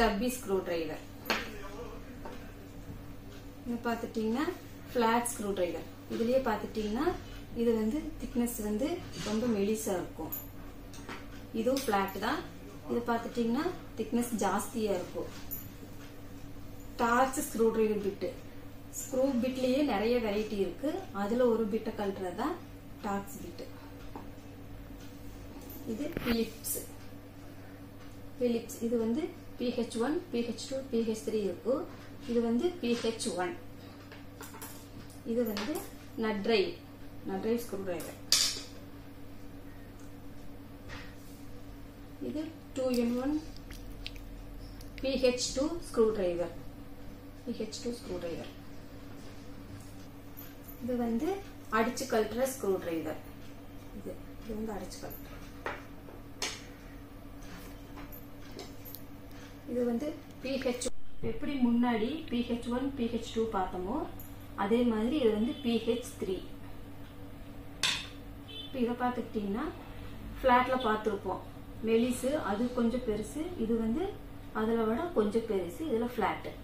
stuffy screw screwdriver இது பார்த்துட்டிங்கன்னா flat screw driver இதுலயே பார்த்துட்டிங்கன்னா இது வந்து திக்னஸ் வந்து ரொம்ப மெலிசா இருக்கும் இதுவும் ஃப்ளாட் தான் இது பார்த்துட்டிங்கன்னா திக்னஸ் ஜாஸ்தியா இருக்கும் Torx screwdriver bit screw பிட்லயே நிறைய வெரைட்டி இருக்கு அதுல ஒரு பிட்டை கழட்டுறது தான் டார்ச் பிட்டு இது பிலிப்ஸ் பிலிப்ஸ் இது வந்து PH one PH two PH three இருக்கும் இது வந்து பிஹெச் ஒன் இது வந்து நட்ரைவ் நட்ரைவ் ஸ்க்ரூ டிரைவர் இது two in one PH two screwdriver PH two screwdriver இது வந்து அடிச்சு கழட்டுற ஸ்க்ரூ டிரைவர் இது இது வந்து அடிச்சு கழட்டுற இது வந்து பிஹெச் எப்படி முன்னாடி பிஹெச் ஒன் பிஹெச் டூ பார்த்தோமோ அதே மாதிரி இது வந்து பிஹெச் த்ரீ இப்போ இதை பார்த்துக்கிட்டிங்கன்னா ஃப்ளாட்டில் பார்த்துருப்போம் மெலிசு அது கொஞ்சம் பெருசு இது வந்து அதில் விட கொஞ்சம் பெருசு இதில் ஃப்ளாட்டு